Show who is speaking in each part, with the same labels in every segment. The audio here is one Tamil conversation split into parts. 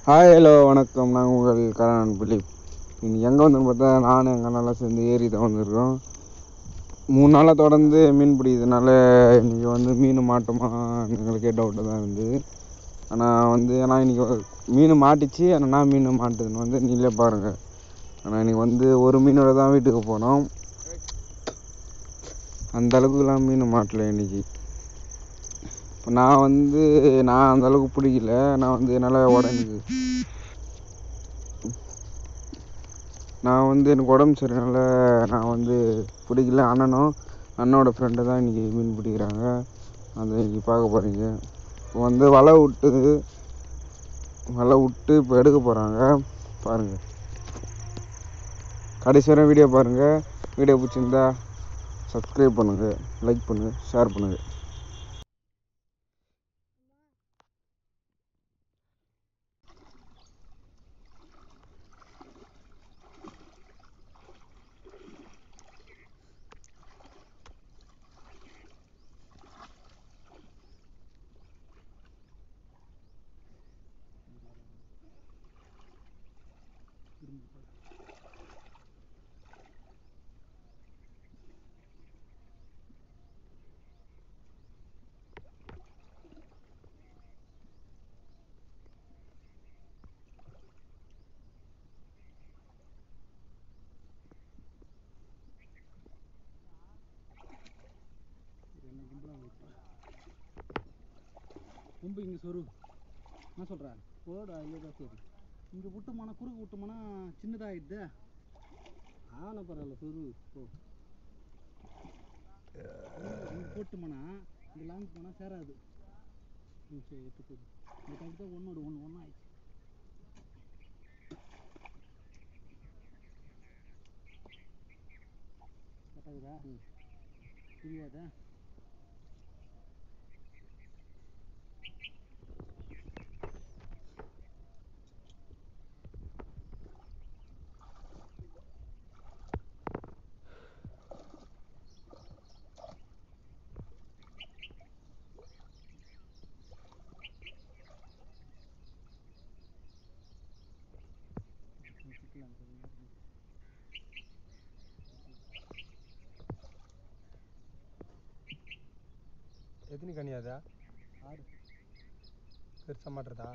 Speaker 1: ஹாய் ஹலோ வணக்கம் நான் உங்கள் கரண் பிலிப் இன்னைக்கு எங்கே வந்தோன்னு பார்த்தா நானும் எங்கள் அண்ணாலாம் சேர்ந்து ஏரி தான் வந்திருக்கோம் மூணு நாளாக தொடர்ந்து மீன் பிடிக்கிறதுனால இன்றைக்கி வந்து மீன் மாட்டோமா எங்களுக்கே டவுட்டு தான் இருந்தது ஆனால் வந்து ஆனால் இன்றைக்கி மீன் மாட்டிச்சு ஆனால் நான் மீன் மாட்டுதுன்னு வந்து நீங்களே பாருங்கள் ஆனால் இன்றைக்கி வந்து ஒரு மீனோட தான் வீட்டுக்கு போனோம் அந்த அளவுக்குலாம் மீன் மாட்டல இன்றைக்கி இப்போ நான் வந்து நான் அந்த அளவுக்கு பிடிக்கல நான் வந்து என்னால் உடம்பு நான் வந்து எனக்கு உடம்பு சரியில்லை நான் வந்து பிடிக்கல அண்ணனும் அண்ணனோட ஃப்ரெண்டு தான் இன்றைக்கி மீன் பிடிக்கிறாங்க அதை இன்றைக்கி பார்க்க போகிறீங்க இப்போ வந்து வலை விட்டு வலை விட்டு இப்போ எடுக்க போகிறாங்க பாருங்கள் கடைசி வரை வீடியோ பாருங்கள் வீடியோ பிடிச்சிருந்தா சப்ஸ்கிரைப் பண்ணுங்கள் லைக் பண்ணுங்கள் ஷேர் பண்ணுங்கள்
Speaker 2: கொம்பு இங்கே சொரு என்ன சொல்கிற போடு அதிலே தான் சரி இங்கே விட்டோம்னா குறுக்கு விட்டோம்னா சின்னதாகிடுது ஆன பரவாயில்ல சொரு போ இங்கே போட்டோம்னா இங்கே லாங் போனால் சேராது ம் சரி எடுத்து போடு இந்த டைம் தான் ஒன்றோட ஒன்று ஒன்றா ஆயிடுச்சு கட்டாகுதா ம் தெரியாதா சிக்கலாம்
Speaker 3: எத்தனை கனி அது
Speaker 2: ஆறு
Speaker 3: பெருசாக மாட்டுறதா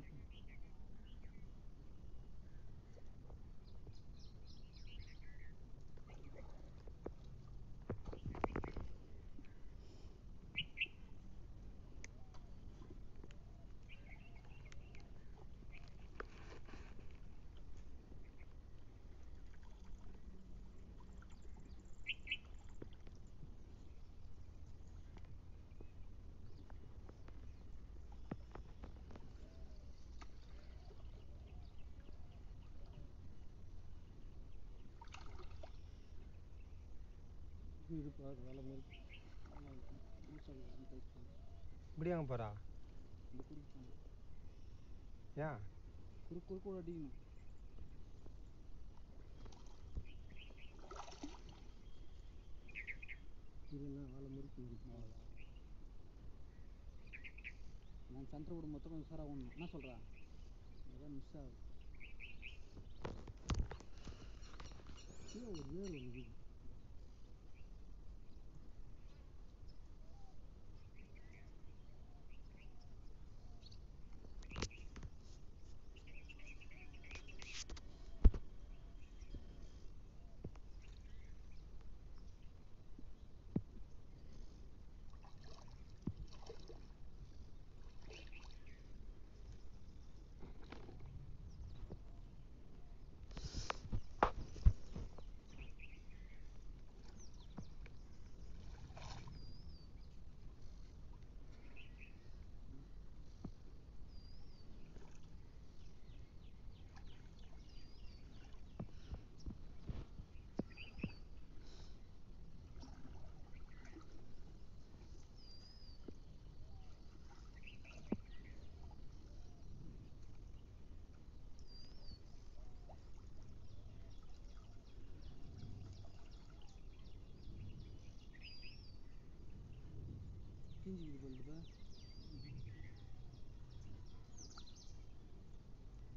Speaker 2: இது பாரு வேலை மாதிரி நல்லா இருக்கும் முழுசாக இருக்கும் டைட் பண்ணி
Speaker 3: இப்படி அங்கே போகிறா
Speaker 2: இந்த குறுக்கு போகணும்
Speaker 3: ஏன்
Speaker 2: குறுக்கு குறுக்கு அடிக்கணும் இதெல்லாம் வேலை முறுக்கு நான் சென்டர் விட மொத்தம் கொஞ்சம் உஷாராக ஒன்று என்ன சொல்கிறா இதெல்லாம் மிஸ் ஆகுது கீழே ஒரு வேர் ஒன்று இருக்குது கிஞ்சிக்குது போல்டுப்பா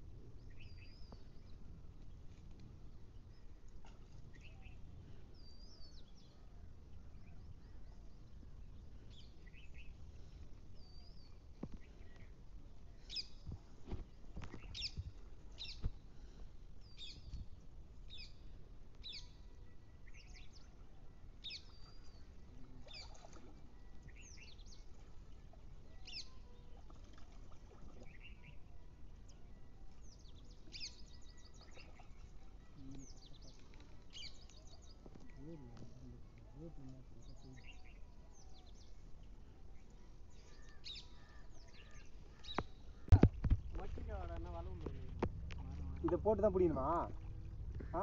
Speaker 3: இதை போட்டு தான் பிடிக்கணுமா ஆ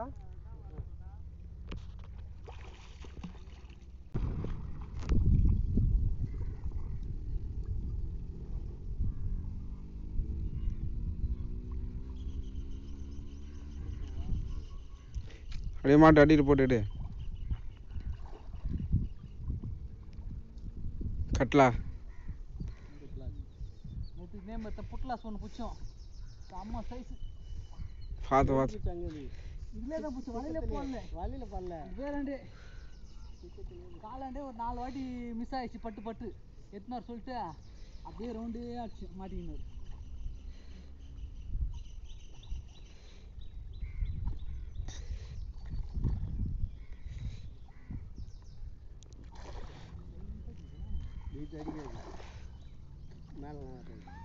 Speaker 1: அப்படியே மாட்டு அடியில் போட்டுடு கட்லா
Speaker 2: நேற்று இதே மாதிரி புட்லாஸ் ஒன்று பிடிச்சோம் செம்ம சைஸு
Speaker 1: பார்த்து பார்த்து
Speaker 2: இதுலேயே தான் பிடிச்சோம் வலையில போடல வலையில போடல வேறாண்டே காலாண்டே ஒரு நாலு வாட்டி மிஸ் ஆயிடுச்சு பட்டு பட்டு எத்தனார் சொல்லிட்டு அப்படியே ரவுண்டே ஆச்சு மாட்டிக்கினார் மேலே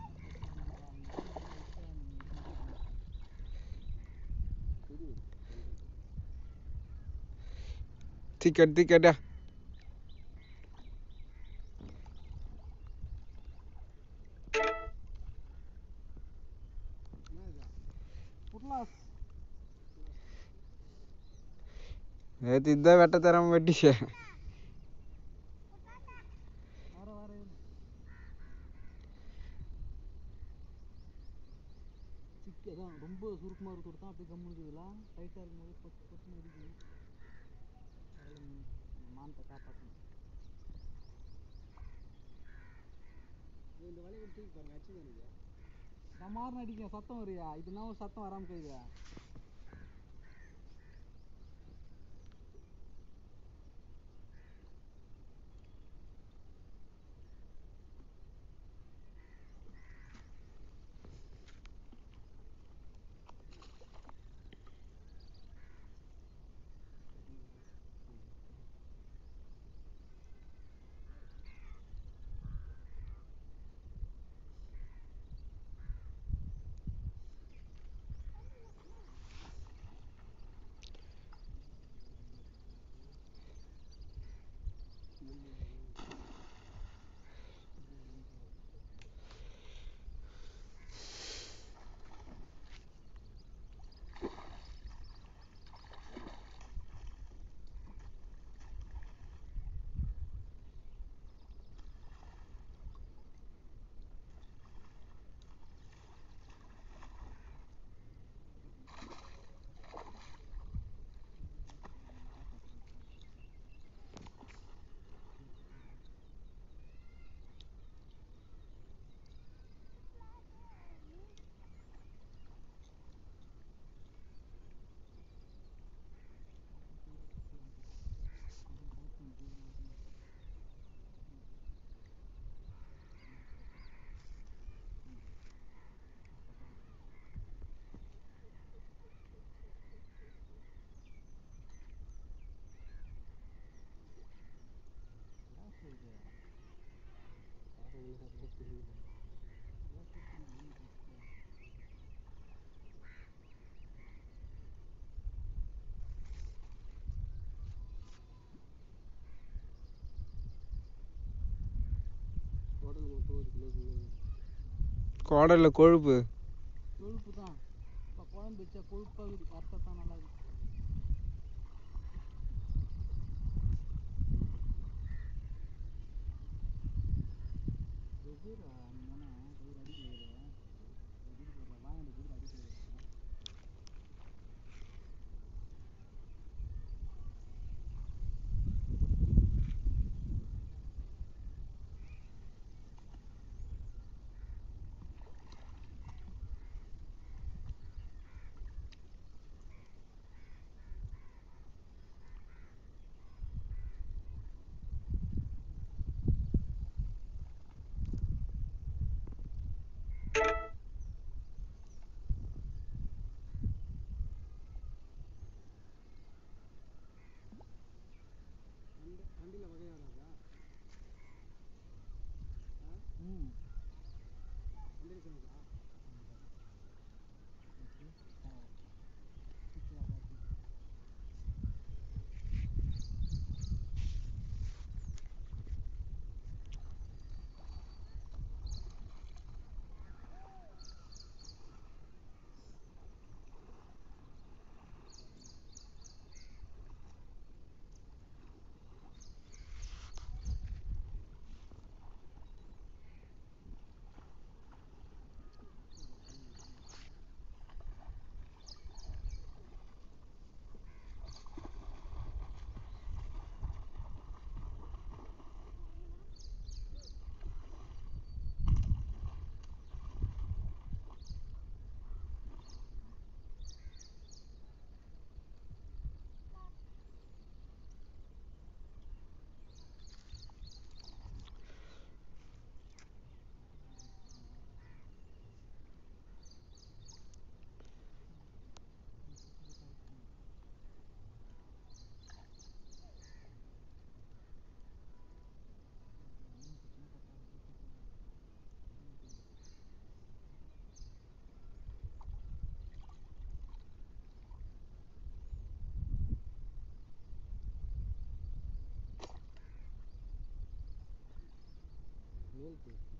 Speaker 1: டிக்கெட் டிக்கெட்டா
Speaker 2: புட்லாஸ்
Speaker 1: நேற்று இதுதான் வெட்ட தராம வெட்டிச்சே
Speaker 2: வர வர சிக்கு அதான் ரொம்ப சுருக்கமாக இருக்கிறது தான் அப்படியே கம்மு இருக்குதுல டைட்டாக இருக்கும்போது பொட்டு பொட்டுன்னு இருக்குது அதில் மானத்தை காப்பாற்றணும் இந்த வலையை தூக்கி பாருங்க அச்சு தானுங்க நான் மாறின அடிக்க சத்தம் வருயா இதுனா ஒரு சத்தம் வராமல் போயிடுதா
Speaker 1: குடல்ல கொழுப்பு
Speaker 2: கொழுப்பு தான் இப்போ குழம்பு வச்சா கொழுப்பாக வறுத்தா தான் நல்லா இருக்கும் வெகுரா அண்ணா வெகுரு அடிக்க வெகுரு போடுற வாங்கிட்டு வெகுரு அடிக்க வண்டியில் வகையாடாதா ம் வண்டியில் கணக்கா மேல் பேசி